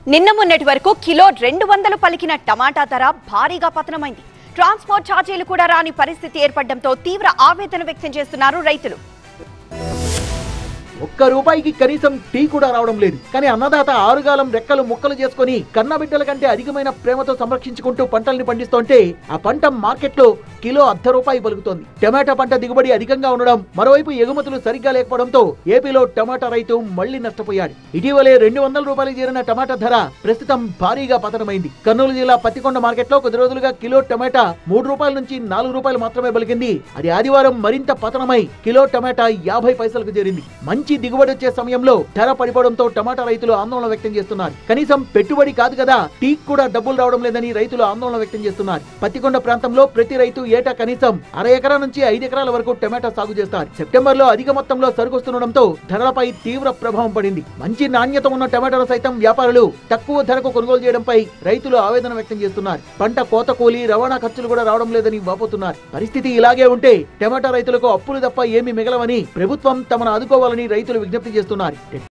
నిన్న మొన్నటి వరకు కిలో రెండు వందలు పలికిన టమాటా ధర భారీగా పతనమైంది ట్రాన్స్పోర్ట్ ఛార్జీలు కూడా రాని పరిస్థితి ఏర్పడడంతో తీవ్ర ఆవేదన వ్యక్తం చేస్తున్నారు రైతులు ఒక్క రూపాయికి కనీసం టీ కూడా రావడం లేదు కానీ అన్నదాత ఆరుగాలం రెక్కలు ముక్కలు చేసుకుని కన్న బిడ్డల కంటే అధికమైన ప్రేమతో సంరక్షించుకుంటూ పంటల్ని పండిస్తుంటే ఆ పంట మార్కెట్లో కిలో అర్ధ రూపాయి పలుకుతోంది టమాటా పంట దిగుబడి అధికంగా ఉండడం మరోవైపు ఎగుమతులు సరిగ్గా లేకపోవడంతో ఏపీలో టమాటా రైతు మళ్లీ నష్టపోయాడు ఇటీవలే రెండు వందల రూపాయలు చేరిన టమాటా ధర ప్రస్తుతం భారీగా పతనమైంది కర్నూలు జిల్లా పత్తికొండ మార్కెట్లో కొద్ది రోజులుగా కిలో టమాటా మూడు రూపాయల నుంచి నాలుగు రూపాయలు మాత్రమే పలికింది అది ఆదివారం మరింత పతనమై కిలో టమాటా యాభై పైసలకు చేరింది మంచి దిగుబడి వచ్చే సమయంలో ధర పడిపోవడంతో టమాటా రైతులు ఆందోళన వ్యక్తం చేస్తున్నారు కనీసం పెట్టుబడి కాదు కదా టీక్ కూడా డబ్బులు రావడం లేదని రైతులు ఆందోళన వ్యక్తం చేస్తున్నారు పత్తికొండ ప్రాంతంలో ప్రతి రైతు ఏటా కనీసం అర ఎకరా నుంచి ఐదు ఎకరాల వరకు టమాటా సాగు చేస్తారు సెప్టెంబర్ లో అధిక మొత్తంలో సరుకు వస్తుండడంతో ధరలపై తీవ్ర ప్రభావం పడింది మంచి నాణ్యత ఉన్న టమాటాలు సైతం వ్యాపారులు తక్కువ ధరకు కొనుగోలు చేయడంపై రైతులు ఆవేదన వ్యక్తం చేస్తున్నారు పంట కోత కూలి రవాణా ఖర్చులు కూడా రావడం లేదని వాపోతున్నారు పరిస్థితి ఇలాగే ఉంటే టమాటా రైతులకు అప్పులు తప్ప ఏమీ మిగలవని ప్రభుత్వం తమను ఆదుకోవాలని రైతులు విజ్ఞప్తి చేస్తున్నారు